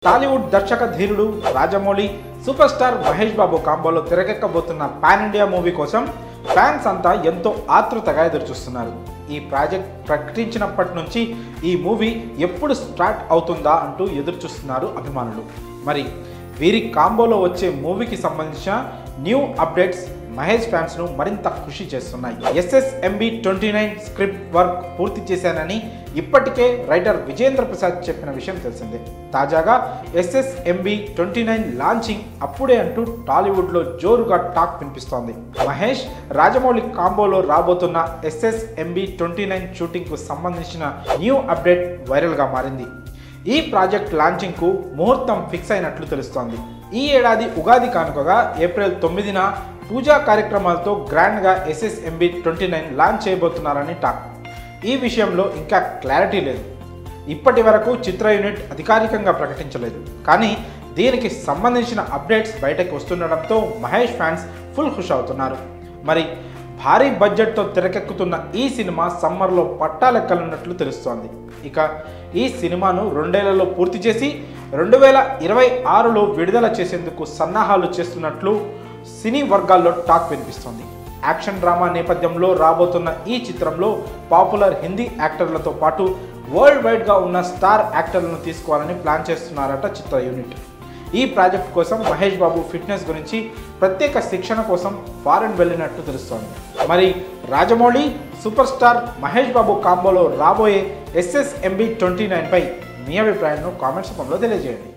టాలీవుడ్ దర్శక ధీరుడు Rajamouli super star Mahesh Babu కాంబోలో తెరకెక్కబోతున్న పాన్ ఇండియా మూవీ కోసం ఫ్యాన్స్ అంతా ఎంతో ఆతృతగా ఎదురుచూస్తున్నారు ఈ ప్రాజెక్ట్ ప్రకటించినప్పటి నుంచి ఈ మూవీ ఎప్పుడు స్టార్ట్ అవుతుందా అంటూ ఎదురుచూస్తున్నారు అభిమానులు మరి వీరి కాంబోలో వచ్చే మూవీకి సంబంధించిన న్యూ అప్డేట్స్ మహేష్ ఫ్యాన్స్ను మరింత ఖుషి చేస్తున్నాయి SSMB twenty nine script work పూర్తి చేశానని ఇప్పటికే రైటర్ విజేంద్ర ప్రసాద్ చెప్పిన విషయం తెలిసిందే తాజాగా ఎస్ఎస్ఎంబి ట్వంటీ నైన్ లాంచింగ్ అప్పుడే అంటూ టాలీవుడ్లో జోరుగా టాక్ వినిపిస్తోంది మహేష్ రాజమౌళి కాంబోలో రాబోతున్న ఎస్ఎస్ఎంబి ట్వంటీ నైన్ షూటింగ్కు సంబంధించిన న్యూ అప్డేట్ వైరల్గా మారింది ఈ ప్రాజెక్ట్ లాంచింగ్కు ముహూర్తం ఫిక్స్ అయినట్లు తెలుస్తోంది ఈ ఏడాది ఉగాది కానుకగా ఏప్రిల్ తొమ్మిదిన పూజా కార్యక్రమాలతో గ్రాండ్గా ఎస్ఎస్ఎంబి ట్వంటీ నైన్ లాంచ్ చేయబోతున్నారని టాక్ ఈ విషయంలో ఇంకా క్లారిటీ లేదు ఇప్పటి వరకు చిత్ర యూనిట్ అధికారికంగా ప్రకటించలేదు కానీ దీనికి సంబంధించిన అప్డేట్స్ బయటకు వస్తుండడంతో మహేష్ ఫ్యాన్స్ ఫుల్ ఖుష్ అవుతున్నారు మరి భారీ బడ్జెట్తో తెరకెక్కుతున్న ఈ సినిమా సమ్మర్లో పట్టాలెక్కనున్నట్లు తెలుస్తోంది ఇక ఈ సినిమాను రెండేళ్లలో పూర్తి చేసి రెండు వేల ఇరవై ఆరులో విడుదల చేసేందుకు సన్నాహాలు చేస్తున్నట్లు సినీ వర్గాల్లో టాక్ వినిపిస్తోంది యాక్షన్ డ్రామా నేపథ్యంలో రాబోతున్న ఈ చిత్రంలో పాపులర్ హిందీ యాక్టర్లతో పాటు వరల్డ్ వైడ్గా ఉన్న స్టార్ యాక్టర్లను తీసుకోవాలని ప్లాన్ చేస్తున్నారట చిత్ర యూనిట్ ఈ ప్రాజెక్ట్ కోసం మహేష్ బాబు ఫిట్నెస్ గురించి ప్రత్యేక శిక్షణ కోసం ఫారెన్ వెళ్ళినట్టు తెలుస్తోంది మరి రాజమౌళి సూపర్ స్టార్ మహేష్ బాబు కాంబోలో రాబోయే ఎస్ఎస్ఎంబి ట్వంటీ నైన్పై మీ అభిప్రాయాలను కామెంట్స్ రూపంలో తెలియజేయండి